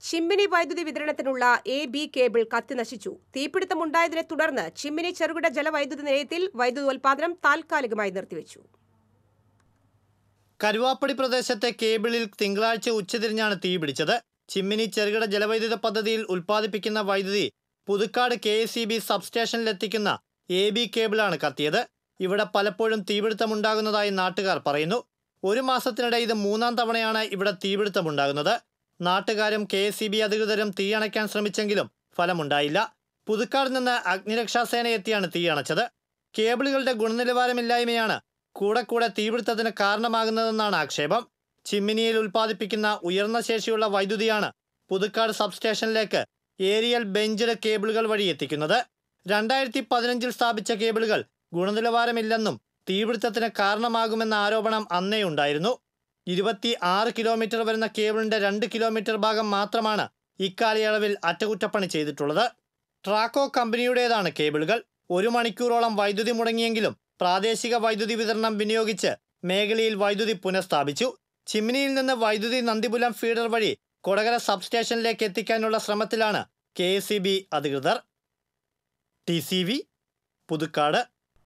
ചിമ്മിനി വൈദ്യുതി വിതരണത്തിനുള്ള A B cable കത്തിനശിച്ചു തീപിടുത്തമുണ്ടായതിനെ തുടർന്ന് ചിമ്മിനി ചെറുകിട ജലവൈദ്യുതി നിലയത്തിൽ വൈദ്യുതോൽപാദനം താൽക്കാലികമായി നിർത്തിവെച്ചു കരുവാപ്പടി പ്രദേശത്തെ കേബിളിൽ തിങ്കളാഴ്ച ഉച്ചതിരിഞ്ഞാണ് തീപിടിച്ചത് ചിമ്മിനി ചെറുകിട ജലവൈദ്യുത പദ്ധതിയിൽ ഉൽപ്പാദിപ്പിക്കുന്ന വൈദ്യുതി Puthukkad K S E B സബ്സ്റ്റേഷനിലെത്തിക്കുന്ന എ ബി കേബിളാണ് കത്തിയത് ഇവിടെ പലപ്പോഴും തീപിടുത്തമുണ്ടാകുന്നതായി നാട്ടുകാർ പറയുന്നു ഒരു മാസത്തിനിടെ ഇത് മൂന്നാം തവണയാണ് ഇവിടെ തീപിടുത്തമുണ്ടാകുന്നത് നാട്ടുകാരും കെ എസ് സി ബി അധികൃതരും തീയണയ്ക്കാൻ ശ്രമിച്ചെങ്കിലും ഫലമുണ്ടായില്ല പുതുക്കാട് നിന്ന് അഗ്നിരക്ഷാസേന എത്തിയാണ് തീയണച്ചത് കേബിളുകളുടെ ഗുണനിലവാരമില്ലായ്മയാണ് കൂടെ കൂടെ തീപിടുത്തത്തിന് കാരണമാകുന്നതെന്നാണ് ആക്ഷേപം ചിമ്മിനിയിൽ ഉൽപ്പാദിപ്പിക്കുന്ന ഉയർന്ന ശേഷിയുള്ള വൈദ്യുതിയാണ് പുതുക്കാട് സബ്സ്റ്റേഷനിലേക്ക് ഏരിയൽ ബെഞ്ചഡ് കേബിളുകൾ വഴി എത്തിക്കുന്നത് രണ്ടായിരത്തി പതിനഞ്ചിൽ സ്ഥാപിച്ച കേബിളുകൾ ഗുണനിലവാരമില്ലെന്നും തീപിടുത്തത്തിന് കാരണമാകുമെന്ന ആരോപണം അന്നേ ഉണ്ടായിരുന്നു ഇരുപത്തി ആറ് കിലോമീറ്റർ വരുന്ന കേബിളിന്റെ രണ്ട് കിലോമീറ്റർ ഭാഗം മാത്രമാണ് ഇക്കാലയളവിൽ അറ്റകുറ്റപ്പണി ചെയ്തിട്ടുള്ളത് ട്രാക്കോ കമ്പനിയുടേതാണ് കേബിളുകൾ ഒരു മണിക്കൂറോളം വൈദ്യുതി മുടങ്ങിയെങ്കിലും പ്രാദേശിക വൈദ്യുതി വിതരണം വിനിയോഗിച്ച് മേഖലയിൽ വൈദ്യുതി പുനഃസ്ഥാപിച്ചു ചിമ്മിനിയിൽ നിന്ന് വൈദ്യുതി നന്ദിപുലം ഫീഡർ വഴി കൊടകര സബ്സ്റ്റേഷനിലേക്ക് എത്തിക്കാനുള്ള ശ്രമത്തിലാണ് കെ അധികൃതർ ടി സി വി പുതുക്കാട്